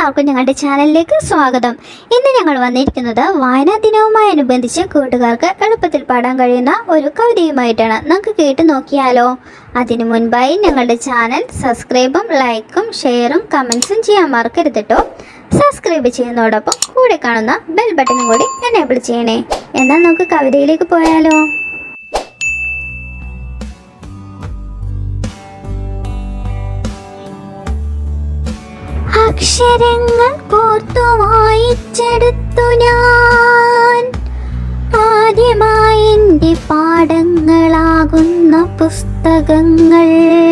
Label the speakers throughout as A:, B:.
A: എല്ലാവർക്കും ഞങ്ങളുടെ ചാനലിലേക്ക് സ്വാഗതം ഇന്ന് ഞങ്ങൾ വന്നിരിക്കുന്നത് വായനാ ദിനവുമായി അനുബന്ധിച്ച് കൂട്ടുകാർക്ക് എളുപ്പത്തിൽ പാടാൻ കഴിയുന്ന ഒരു കവിതയുമായിട്ടാണ് നമുക്ക് കേട്ട് നോക്കിയാലോ അതിനു മുൻപായി ഞങ്ങളുടെ ചാനൽ സബ്സ്ക്രൈബും ലൈക്കും ഷെയറും കമൻസും ചെയ്യാൻ മറക്കരുത് കേട്ടോ സബ്സ്ക്രൈബ് ചെയ്യുന്നതോടൊപ്പം കൂടെ കാണുന്ന ബെൽ ബട്ടണും കൂടി എനേബിൾ ചെയ്യണേ എന്നാൽ നമുക്ക് കവിതയിലേക്ക് പോയാലോ അക്ഷരങ്ങൾ കോർത്തു വായിച്ചെടുത്തു ഞാൻ ആദ്യമായി എൻ്റെ പാഠങ്ങളാകുന്ന പുസ്തകങ്ങൾ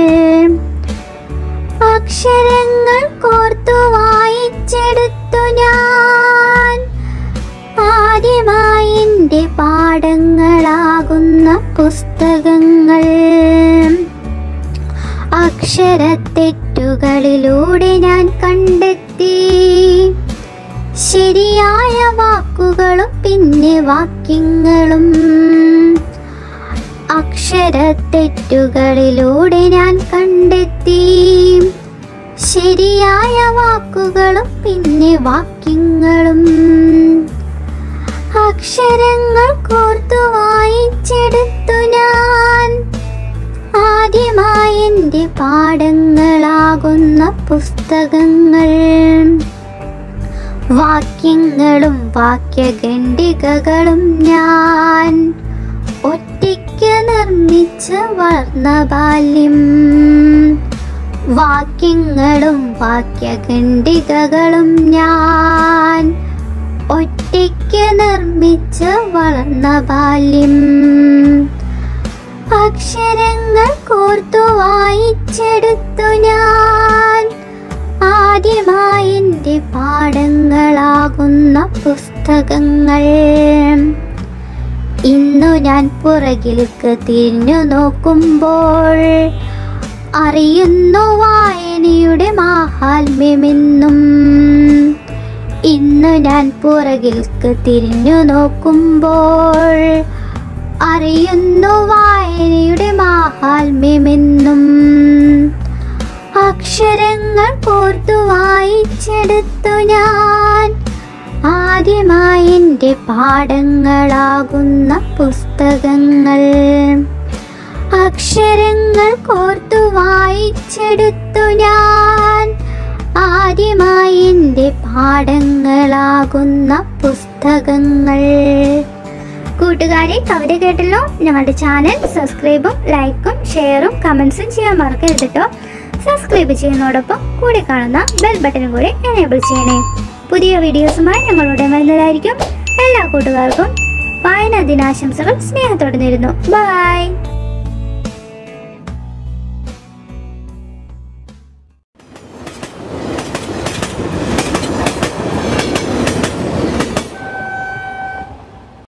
A: അക്ഷരങ്ങൾ കോർത്തു വായിച്ചെടുത്തു ഞാൻ ആദ്യമായി എൻ്റെ പാഠങ്ങളാകുന്ന പുസ്തകങ്ങൾ അക്ഷരത്തെറ്റുകളിലൂടെ ഞാൻ കണ്ടെത്തി ശരിയായ വാക്കുകളും പിന്നെ വാക്യങ്ങളും അക്ഷരത്തെറ്റുകളിലൂടെ ഞാൻ കണ്ടെത്തി ശരിയായ വാക്കുകളും പിന്നെ വാക്യങ്ങളും അക്ഷരങ്ങൾ കോർത്തു വായിച്ചെടുത്തു ഞാൻ ആദ്യമായി എൻ്റെ പാഠങ്ങളാകുന്ന പുസ്തകങ്ങൾ വാക്യങ്ങളും വാക്യഖണ്ഡികകളും ഞാൻ ഒറ്റയ്ക്ക് നിർമ്മിച്ച വളർന്ന ബാല്യം വാക്യങ്ങളും വാക്യഖണ്ഡികകളും ഞാൻ ഒറ്റയ്ക്ക് നിർമ്മിച്ച വളർന്ന ബാല്യം അക്ഷരങ്ങൾ കോർത്തു വായിച്ചെടുത്തു ഞാൻ ആദ്യമായി എൻ്റെ പാഠങ്ങളാകുന്ന പുസ്തകങ്ങൾ ഇന്നു ഞാൻ പുറകിലേക്ക് തിരിഞ്ഞു നോക്കുമ്പോൾ അറിയുന്നു വായനയുടെ മാഹാത്മ്യമെന്നും ഇന്നു ഞാൻ പുറകിലേക്ക് തിരിഞ്ഞു നോക്കുമ്പോൾ അറിയുന്നു വായനയുടെ മാഹാത്മ്യമെന്നും അക്ഷരങ്ങൾ കോർത്തു വായിച്ചെടുത്തു ഞാൻ ആദ്യമായി എൻ്റെ പാഠങ്ങളാകുന്ന പുസ്തകങ്ങൾ അക്ഷരങ്ങൾ കോർത്തു വായിച്ചെടുത്തു ഞാൻ ആദ്യമായി എൻ്റെ പാഠങ്ങളാകുന്ന പുസ്തകങ്ങൾ കൂട്ടുകാരെ കവിത കേട്ടല്ലോ ഞങ്ങളുടെ ചാനൽ സബ്സ്ക്രൈബും ലൈക്കും ഷെയറും കമൻസും ചെയ്യാൻ മറക്കരുത് കേട്ടോ സബ്സ്ക്രൈബ് ചെയ്യുന്നതോടൊപ്പം കൂടെ കാണുന്ന ബെൽ ബട്ടനും കൂടി എനേബിൾ ചെയ്യണേ പുതിയ വീഡിയോസുമായി ഞങ്ങളുടെ വരുന്നതായിരിക്കും എല്ലാ കൂട്ടുകാർക്കും വായനാ ദിനാശംസകൾ സ്നേഹത്തോടെ നേരുന്നു ബൈ